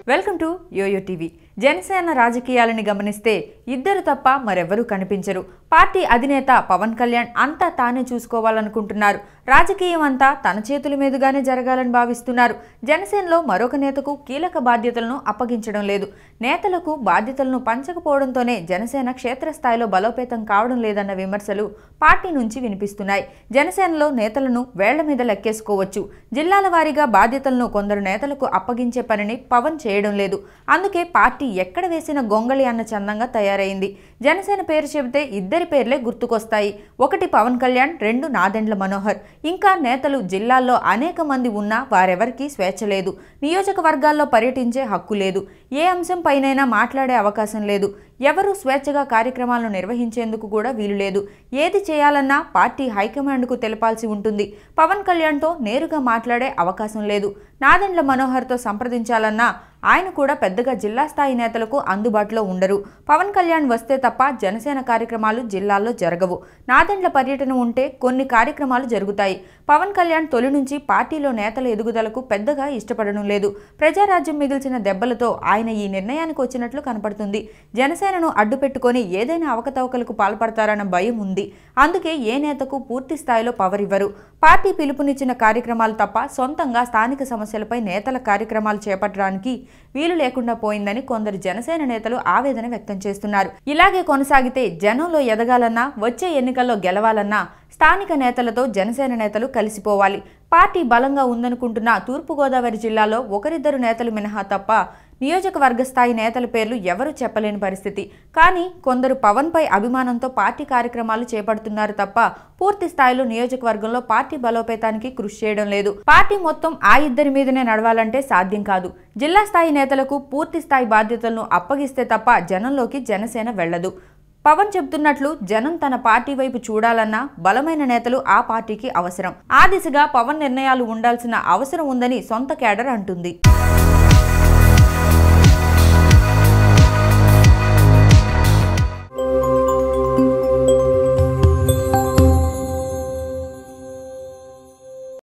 welcome to YoYo TV Janasena రాజకీయాలని గమనిస్తే ఇద్దరు తప్ప మరెవరూ కనిపించరు పార్టీ అధినేత పవన్ కళ్యాణ్ అంతా తానే చూసుకోవాలనుకుంటున్నారు రాజకీయం అంతా తన చేతుల మీదుగానే జరగాలని భావిస్తున్నారు జనసేనలో మరొక నేతకు కీలక బాధ్యతలను అప్పగించడం లేదు నేతలకు బాధ్యతలను పంచకపోవడంతోనే జనసేన క్షేత్రస్థాయిలో బలోపేతం కావడం లేదన్న విమర్శలు పార్టీ నుంచి వినిపిస్తున్నాయి జనసేనలో నేతలను వేళ్ల మీద లెక్కేసుకోవచ్చు జిల్లాల వారీగా బాధ్యతలను కొందరు నేతలకు అప్పగించే పనిని పవన్ చేయడం లేదు అందుకే పార్టీ ఎక్కడ వేసిన గొంగళి అన్న చందంగా తయారైంది జనసేన పేరు చెబితే ఇద్దరి పేర్లే గుర్తుకొస్తాయి ఒకటి పవన్ కళ్యాణ్ రెండు నాదెండ్ల మనోహర్ ఇంకా నేతలు జిల్లాల్లో అనేక మంది ఉన్నా వారెవరికీ స్వేచ్ఛ లేదు నియోజకవర్గాల్లో పర్యటించే హక్కు లేదు ఏ అంశం పైనైనా మాట్లాడే అవకాశం లేదు ఎవరూ స్వేచ్ఛగా కార్యక్రమాలను నిర్వహించేందుకు కూడా వీలు లేదు ఏది చేయాలన్నా పార్టీ హైకమాండ్కు తెలపాల్సి ఉంటుంది పవన్ కళ్యాణ్తో నేరుగా మాట్లాడే అవకాశం లేదు నాదెండ్ల మనోహర్తో సంప్రదించాలన్నా ఆయన కూడా పెద్దగా జిల్లా స్థాయి నేతలకు అందుబాటులో ఉండరు పవన్ కళ్యాణ్ వస్తే తప్ప జనసేన కార్యక్రమాలు జిల్లాల్లో జరగవు నాదెండ్ల పర్యటన ఉంటే కొన్ని కార్యక్రమాలు జరుగుతాయి పవన్ కళ్యాణ్ తొలి నుంచి పార్టీలో నేతల ఎదుగుదలకు పెద్దగా ఇష్టపడడం లేదు ప్రజారాజ్యం మిగిల్చిన దెబ్బలతో ఆయన ఈ నిర్ణయానికి వచ్చినట్లు కనపడుతుంది జనసేనను అడ్డుపెట్టుకొని ఏదైనా అవకతవకలకు పాల్పడతారన్న భయం ఉంది అందుకే ఏ నేతకు పూర్తి స్థాయిలో పవర్ ఇవ్వరు పార్టీ పిలుపునిచ్చిన కార్యక్రమాలు తప్ప సొంతంగా స్థానిక సమస్యలపై నేతల కార్యక్రమాలు చేపట్టడానికి వీలు లేకుండా పోయిందని కొందరు జనసేన నేతలు ఆవేదన వ్యక్తం చేస్తున్నారు ఇలాగే కొనసాగితే జనంలో ఎదగాలన్నా వచ్చే ఎన్నికల్లో గెలవాలన్నా స్థానిక నేతలతో జనసేన నేతలు కలిసిపోవాలి పార్టీ బలంగా ఉందనుకుంటున్న తూర్పుగోదావరి జిల్లాలో ఒకరిద్దరు నేతలు మినహా తప్ప నియోజకవర్గ స్థాయి నేతల పేర్లు ఎవరూ చెప్పలేని పరిస్థితి కానీ కొందరు పవన్పై అభిమానంతో పార్టీ కార్యక్రమాలు చేపడుతున్నారు తప్ప పూర్తి స్థాయిలో నియోజకవర్గంలో పార్టీ బలోపేతానికి కృషి చేయడం లేదు పార్టీ మొత్తం ఆ ఇద్దరి మీదనే నడవాలంటే సాధ్యం కాదు జిల్లా స్థాయి నేతలకు పూర్తి స్థాయి బాధ్యతలను అప్పగిస్తే తప్ప జనంలోకి జనసేన వెళ్లదు పవన్ చెబుతున్నట్లు జనం తన పార్టీ వైపు చూడాలన్నా బలమైన నేతలు ఆ పార్టీకి అవసరం ఆ దిశగా పవన్ నిర్ణయాలు ఉండాల్సిన అవసరం ఉందని సొంత కేడర్ అంటుంది